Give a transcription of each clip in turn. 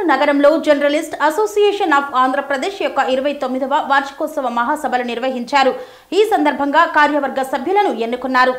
నగరంలో journalist association of Andhra Pradesh యొక్క ఇరవై తొమ్మిదవ వార్షికోత్సవ మహాసభలు నిర్వహించారు ఈ సందర్భంగా కార్యవర్గ సభ్యులను ఎన్నుకున్నారు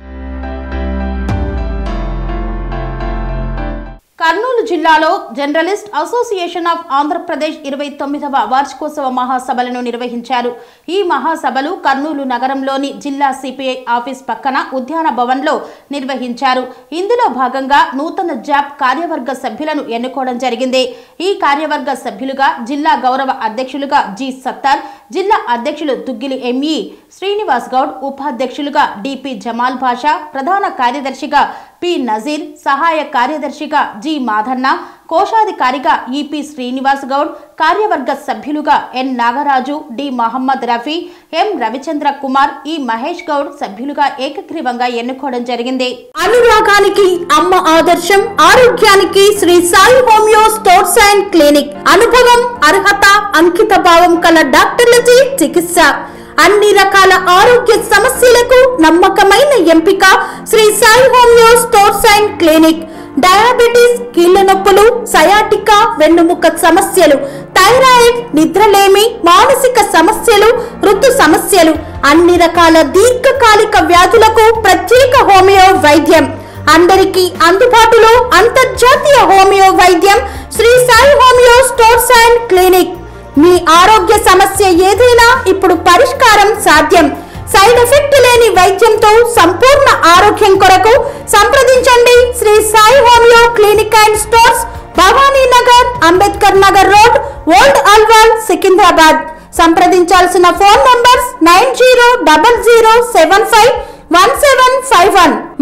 కర్నూలు జిల్లాలో జర్నలిస్ట్ అసోసియేషన్ ఆఫ్ ఆంధ్రప్రదేశ్ ఇరవై తొమ్మిదవ వార్షికోత్సవ మహాసభలను నిర్వహించారు ఈ మహాసభలు కర్నూలు నగరంలోని జిల్లా సిపిఐ ఆఫీస్ పక్కన ఉద్యాన భవన్లో నిర్వహించారు ఇందులో భాగంగా నూతన జాబ్ కార్యవర్గ సభ్యులను ఎన్నుకోవడం జరిగింది ఈ కార్యవర్గ సభ్యులుగా జిల్లా గౌరవ అధ్యక్షులుగా జి సత్తార్ జిల్లా అధ్యక్షులు దుగ్గిలి ఎంఈ శ్రీనివాస్ గౌడ్ ఉపాధ్యక్షులుగా డిపి జమాల్ భాషా ప్రధాన కార్యదర్శిగా పి నజీర్ సహాయ కార్యదర్శిగా జి మాధన్న కోశాధికారిగా ఈపి శ్రీనివాస్ గౌడ్ కార్యవర్గ సభ్యులుగా N Nagaraju D Mohammed Rafi M Ravichandra Kumar E Mahesh Goud సభ్యులుగా ఏకగ్రీవంగా ఎన్నుకోవడం జరిగింది అనురాగానికి అమ్మ ఆదర్శం ఆరోగ్యానికి Shri Sai homeo stores and clinic అనుభవం అర్హత అంకిత భావం కల డాక్టర్లచే చికిత్స అన్ని రకాల ఆరోగ్య సమస్యలకు నమ్మకమైన ఎంపిక Shri Sai homeo stores and clinic diabetes కీళ్ల నొప్పులు సయాటికా వెన్నుముక సమస్యలు థైరాయిడ్ నిద్రలేమి మానసిక సమస్యలు ఋతు సమస్యలు అన్ని రకాల దీర్ఘకాలిక వ్యాధులకు ప్రత్యేక హోమియో వైద్యం అందరికీ అందుబాటులో అంతర్జాతీయ హోమియో వైద్యం Shri Sai homeo stores and clinic మీ ఆరోగ్య సమస్య ఏదైనా ఇప్పుడు పరిష్కారం సాధ్యం సైడ్ ఎఫెక్ట్ లేని వైద్యంతో సంపూర్ణ ఆరోగ్యం కొరకు సంప్రదించండి Shri Sai homeo clinic and stores Bhavani Nagar Ambedkar Nagar road old Alwal Secunderabad సంప్రదించాల్సిన phone numbers nine zero double zero seven five one seven five one